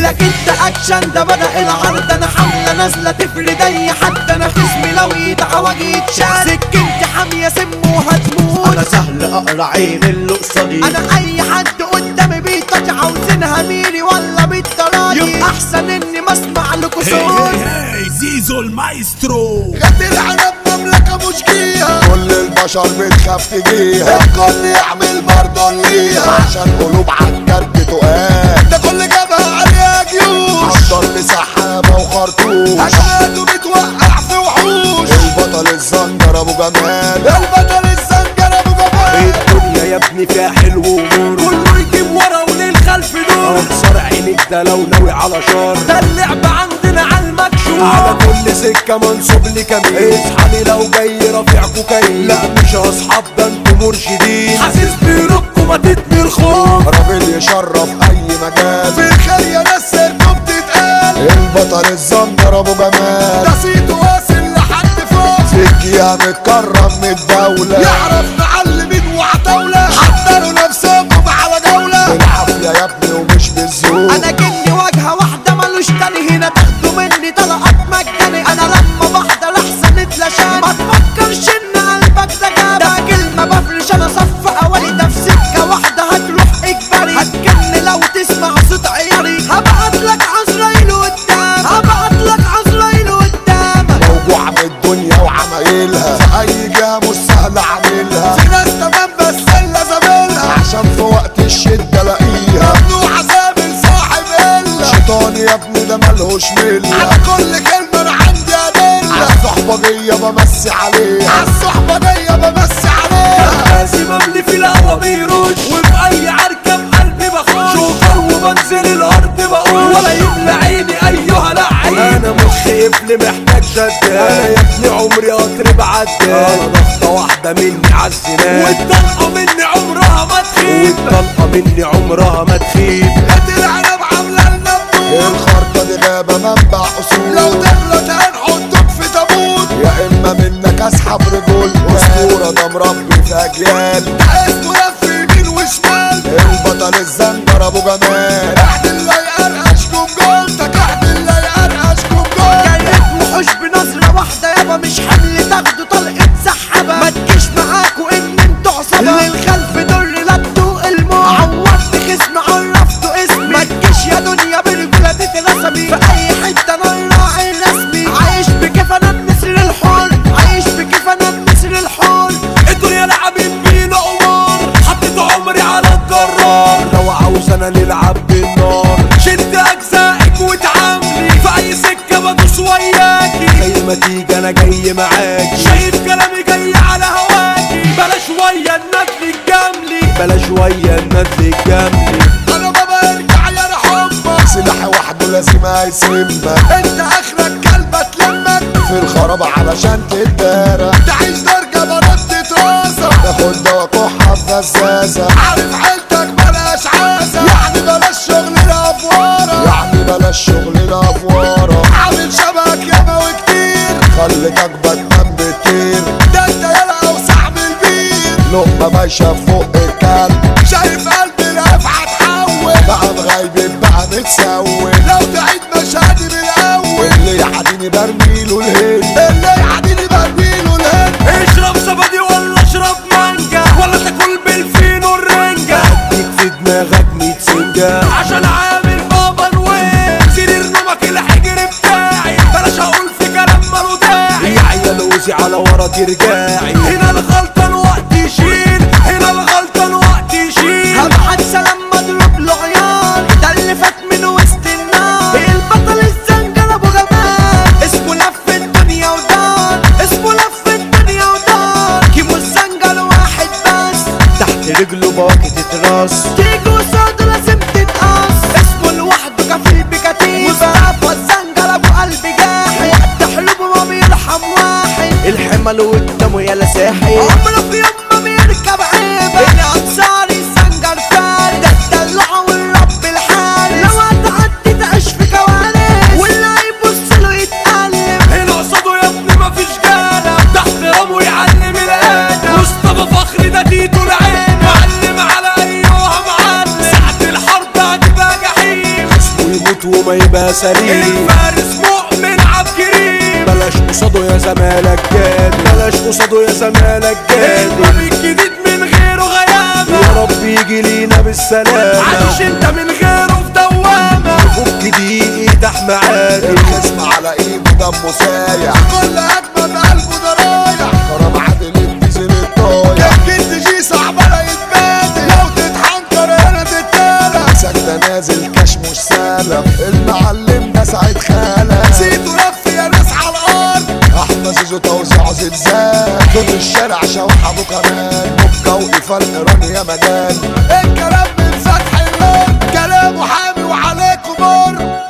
منك انت اكشن ده بدأ العرض انا حملة نازلة تفرد اي حد انا خصمي لو يدعى واجي يتشال سكنتي حامية سم وهتموت انا سهل اقرا عين اللي قصادي انا اي حد قدامي بيطاج عاوزينها ميري ولا بالطراطي يبقى احسن اني ما اسمع لكم صوت هاي زيزو المايسترو غدر العنب مملكة مش جيها كل البشر بتخاف تجيها الكل يعمل برضه ليها عشان قلوب عالكرب تقال ده كل جبهة عليها جيوش حضر لي سحابة وخرطوش أشهاده بتوقع في وحوش البطل الزنجر أبو جمال البطل الزنجر أبو جمال الدنيا يا ابني فيها حلو ومر كله يجيب ورا وللخلف دور انصر عينك ده لو ناوي على شر ده اللعب عندنا على المكشوف على كل سكة منصوب لي كمين اصحابي لو جاي رافع كوكايين لا مش اصحاب ده انتوا مرشدين حاسس بيركوا ما تتني الخوف راجل يشرف أي مجال في الخير يا ناس سيرته بتتقال البطل الزنجر أبو جمال ده صيته واصل لحد فوق سكيها متكرم من الدولة يعرف معلمين وعتاولة حضروا نفسكم على جولة بالعافية يا ابني ومش بالذوق انا كني واجهة واحدة ملوش تاني هنا تاخدوا مني طلقات مجاني انا لما بحضر احسن اتلاشاني ما تفكرش ان قلبك ده جاب ده كلمة بفرش انا صف اولي ده في سكة واحدة هتروح اجباري هتكن لو تسمع صوت عياري هبعت لك عزرائيل قدام هبعت لك عزرائيل قدام موجوع من الدنيا وعمايلها في اي جهة مش سهل اعملها في ناس تمام بس الا زميلها عشان في وقت الشدة الاقيها ممنوع اسامل صاحب الا شيطان يا ابني ده ملهوش ملة على كل كلمة انا عندي ادلة عالصحبجية بمسي عليها عالصحبجية بمسي عليها راسي مملي في الهوا بيروش وفي اي عركة بقلبي بخش شوفر وبنزل الارض بقول ولا يملى عيني ايها لعين انا مخي قفل محتاج شد انا يا ابني عمري قطر بعدي انا ضغطة واحدة مني عالزناد والطلقة مني عمرها ما تخيب والطلقة مني عمرها ما تخيب هات العنب عاملة لنا بطول الخرطة دي غابة منبع اصول لو تغلط هنحطك في تابوت يا اما منك اسحب رجول اسطورة ده مربي في اجيال ده اسمه لف يمين وشمال البطل الزنجر ابو جمال احد اللي يقرقش جمجمتك احد اللي يقرقش جمجمتك جايب وحوش بنظرة واحدة يابا مش حمل تاخدوا طلقة سحابة ما تجيش معاكوا ان انتوا عصابة للخلف در لا تدوق الموت عورت خصم عرفته اسمي ما تجيش يا دنيا برجولة تترسمي في اي حتة انا الراعي الرسمي عايش بكيف انا النسر الحر عايش بكيف انا النسر الحر الدنيا لعبين بينا قمار حطيت عمري على الجرار لو عاوز انا نلعب بالنار شد اجزائك وتعاملي في اي سكة بدوس وياكي زي ما تيجي انا جاي معاكي شايف كلامي جاي على هواكي بلا شوية النجل الجملي بلا شوية النزل الجملي انا بابا ارجع يا رحمة سلاحي وحده لازم هيسمك انت اخرك كلبة تلمك في الخرابة علشان تتدارى تعيش درجة بنات تتراسى تاخد دوا كحة بفزازة عارف عيلتك بلاش عازة يعني بلاش شغل الافوارة يعني بلاش شغل الافوارة عامل شبك ياما وكتير خليتك بتنام بكتير ده انت يلا وصاحب البير لقمة بايشة فوق الكلب شايف قلبي الافعى تحول بقى مغيب بقى متسول لو تعيد مشاهدي من الاول اللي يعديني برميله الهند اللي يعديني برميله الهند اشرب زبادي ولا اشرب مانجا ولا تاكل بالفينو الرنجة اديك في دماغك ميت سنجة عشان عامل بابا نوين سرير نومك الحجر بتاعي بلاش اقول في كلام مالو داعي يا عيال اوزي على ورا ترجعي هنا الغلطان وقت يشيل هنا الغلطان وقت يشيل هبعت سلام مضروب له عيار ده اللي فات من وسط النار البطل الزنجر ابو جمال اسمه لف الدنيا ودار اسمه لف الدنيا ودار كيمو الزنجر واحد بس تحت رجله باكت راس تيجي قصاده لازم تتقص اسمه لوحده كفيل بكتيبة مصطفى الزنجر ابو قلب جاحي قد حلوبه ما بيرحم واحد الحمل قدامه يا لساحي عمره في يوم ما بيركب عيبة الأنصاري سنجر فارد الدلع والرب الحارس لو هتعدي تعيش في كوارث واللي هيبص له يتألم هنا قصاده يا ابني مفيش جالة ده احترامه يعلم الآدم مصطفى فخري ده تيتو العين معلم على أيها معلم ساعة الحرب هتبقى جحيم ويموت وما ما يبقى سليم الفارس مؤمن عبكريم بلاش قصاده يا زمالك جاد بلاش قصاده يا زمالك جاد الباب الجديد من غيره غيامة يا رب يجي لينا بالسلامة عايش انت من غيره في دوامة فك دقيقي تحمى عادي الخصم على ايده دمه سايح كل اجمد قلبه ده رايح كرم عادل الديزل الطايح كبكة جي صعبة يتبادل لو تتحنكر هنا تتالع سكتة نازل كاش مش سالم المعلم ده سعيد خالة سيتو لف يا ناس على الارض احمد زيزو توزيع زلزال صوت الشارع شوح ابو كمان مكة وقفال ايران يا مجال الكلام من فتح النار كلامه حامي وعليكم مر